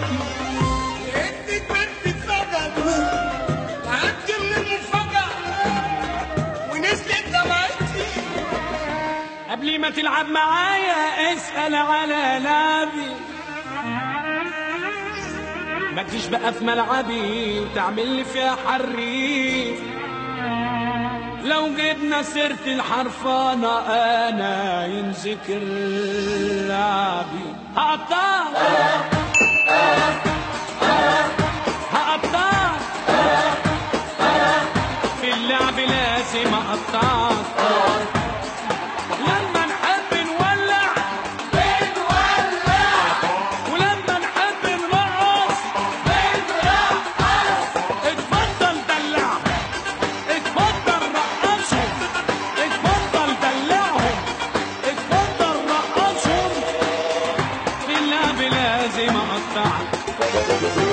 انت كنت فجأة تعبت من المفاجأة ونزلت دمعتي قبل ما تلعب معايا اسأل على لعبي ما تجيش بقى في ملعبي وتعمل لي فيها حريف لو جبنا سيرة الحرفانة أنا ينذكر لعبي هقطع هقطع في اللعب لازم أقطعك لما نحب نولع ولما نحب نرقص اتفضل دلعهم اتفضل رقصهم اتفضل دلعهم اتفضل رقصهم في اللعب لازم اقطعك